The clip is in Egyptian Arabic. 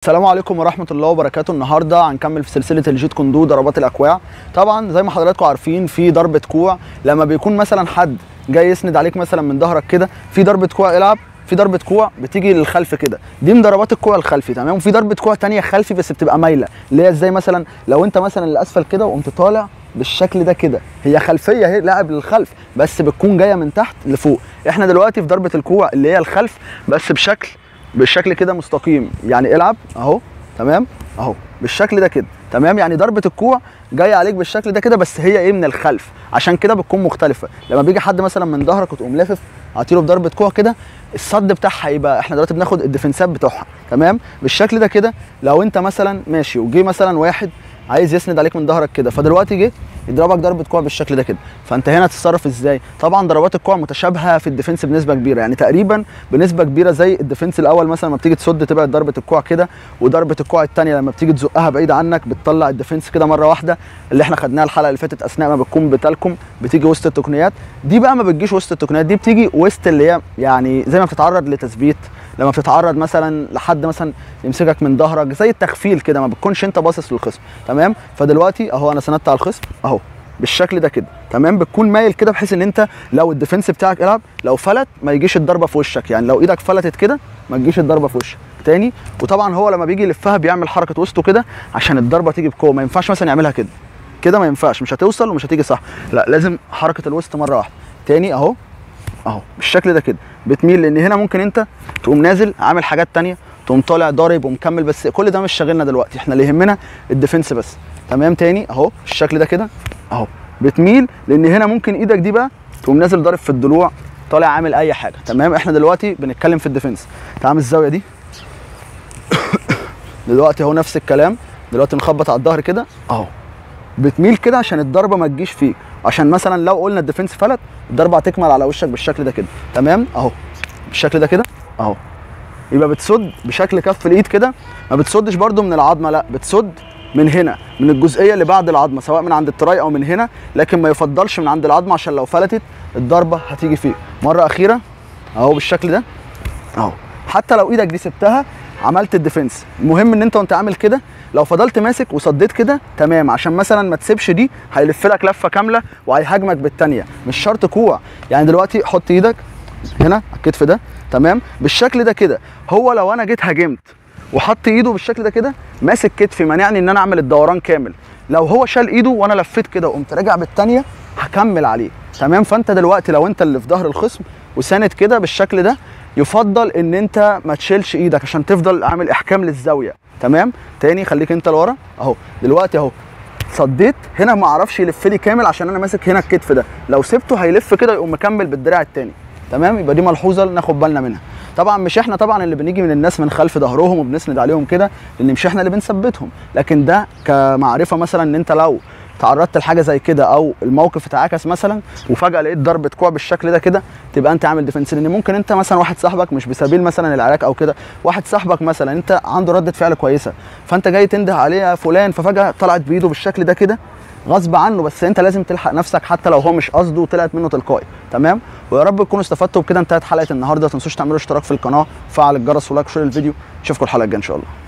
السلام عليكم ورحمة الله وبركاته النهاردة هنكمل في سلسلة الجيت كوندو ضربات الأكواع طبعا زي ما حضراتكم عارفين في ضربة كوع لما بيكون مثلا حد جاي يسند عليك مثلا من ظهرك كده في ضربة كوع العب في ضربة كوع بتيجي للخلف كده دي من ضربات الكوع الخلفي تمام وفي ضربة كوع تانية خلفي بس بتبقى مايلة اللي هي ازاي مثلا لو انت مثلا لأسفل كده وقمت طالع بالشكل ده كده هي خلفيه اهي لاعب للخلف بس بتكون جايه من تحت لفوق احنا دلوقتي في ضربه الكوع اللي هي الخلف بس بشكل بالشكل كده مستقيم يعني العب اهو تمام اهو بالشكل ده كده تمام يعني ضربه الكوع جايه عليك بالشكل ده كده بس هي ايه من الخلف عشان كده بتكون مختلفه لما بيجي حد مثلا من ظهرك وتقوم لافف عطيله بضربه كوع كده الصد بتاعها يبقى احنا دلوقتي بناخد الديفنسات بتوعها تمام بالشكل ده كده لو انت مثلا ماشي وجي مثلا واحد عايز يسند عليك من ظهرك كده فدلوقتي جه يضربك ضربه كوع بالشكل ده كده فانت هنا تتصرف ازاي طبعا ضربات الكوع متشابهه في الديفنس بنسبه كبيره يعني تقريبا بنسبه كبيره زي الديفنس الاول مثلا لما بتيجي تصد تبعد ضربه الكوع كده وضربه الكوع الثانيه لما بتيجي تزقها بعيد عنك بتطلع الديفنس كده مره واحده اللي احنا خدناها الحلقه اللي فاتت اثناء ما بتكون بتالكم بتيجي وسط التقنيات دي بقى ما بتجيش وسط التقنيات دي بتيجي وسط اللي هي يعني زي ما بتتعرض لتثبيت لما بتتعرض مثلا لحد مثلا يمسكك من ظهرك زي التخفيل كده ما بتكونش انت باصص للخصم تمام فدلوقتي اهو انا سندت على الخصم اهو بالشكل ده كده تمام بتكون مايل كده بحيث ان انت لو الديفنس بتاعك العب لو فلت ما يجيش الضربه في وشك يعني لو ايدك فلتت كده ما تجيش الضربه في وشك تاني وطبعا هو لما بيجي يلفها بيعمل حركه وسطه كده عشان الضربه تيجي بقوه ما ينفعش مثلا يعملها كده كده ما ينفعش مش هتوصل ومش هتيجي صح لا لازم حركه الوسط مره واحده تاني اهو اهو بالشكل ده كده بتميل لان هنا ممكن انت تقوم نازل عامل حاجات تانية تقوم طالع ضارب ومكمل بس كل ده مش شاغلنا دلوقتي احنا اللي يهمنا الديفنس بس تمام تاني اهو بالشكل ده كده اهو بتميل لان هنا ممكن ايدك دي بقى تقوم نازل ضارب في الضلوع طالع عامل اي حاجه تمام احنا دلوقتي بنتكلم في الديفنس تعال الزاويه دي دلوقتي اهو نفس الكلام دلوقتي نخبط على الظهر كده اهو بتميل كده عشان الضربه ما تجيش فيك عشان مثلا لو قلنا الديفنس فلت الضربه هتكمل على وشك بالشكل ده كده تمام اهو بالشكل ده كده اهو يبقى بتصد بشكل كف الايد كده ما بتصدش برده من العظمه لا بتصد من هنا من الجزئيه اللي بعد العظمه سواء من عند التراي او من هنا لكن ما يفضلش من عند العظمه عشان لو فلتت الضربه هتيجي فيك مره اخيره اهو بالشكل ده اهو حتى لو ايدك دي سبتها عملت الديفنس المهم ان انت وانت عامل كده لو فضلت ماسك وصديت كده تمام عشان مثلا ما تسيبش دي هيلف لك لفه كامله وهيهاجمك بالثانيه مش شرط كوع يعني دلوقتي حط ايدك هنا على الكتف ده تمام بالشكل ده كده هو لو انا جيت هاجمت وحط ايده بالشكل ده كده ماسك كتفي مانعني ان انا اعمل الدوران كامل لو هو شال ايده وانا لفيت كده وقمت راجع بالثانيه هكمل عليه تمام فانت دلوقتي لو انت اللي في ظهر الخصم وساند كده بالشكل ده يفضل ان انت ما تشيلش ايدك عشان تفضل عامل احكام للزاويه تمام تاني خليك انت لورا اهو دلوقتي اهو صديت هنا ما اعرفش يلف لي كامل عشان انا ماسك هنا الكتف ده لو سبته هيلف كده يقوم مكمل بالدراع التاني تمام يبقى دي ملحوظه ناخد بالنا منها طبعا مش احنا طبعا اللي بنيجي من الناس من خلف ظهرهم وبنسند عليهم كده لان مش احنا اللي بنثبتهم لكن ده كمعرفه مثلا ان انت لو تعرضت لحاجه زي كده او الموقف اتعكس مثلا وفجاه لقيت ضربه كوع بالشكل ده كده تبقى انت عامل ديفنس لان ممكن انت مثلا واحد صاحبك مش بسبيل مثلا العراك او كده واحد صاحبك مثلا انت عنده رده فعل كويسه فانت جاي تنده عليه يا فلان ففجاه طلعت بايده بالشكل ده كده غصب عنه بس انت لازم تلحق نفسك حتى لو هو مش قصده وطلعت منه تلقائي تمام ويا رب تكونوا استفدتوا بكده انتهت حلقه النهارده ما تنسوش تعملوا اشتراك في القناه فعل الجرس ولايك وشير الفيديو اشوفكم الحلقه الجايه ان شاء الله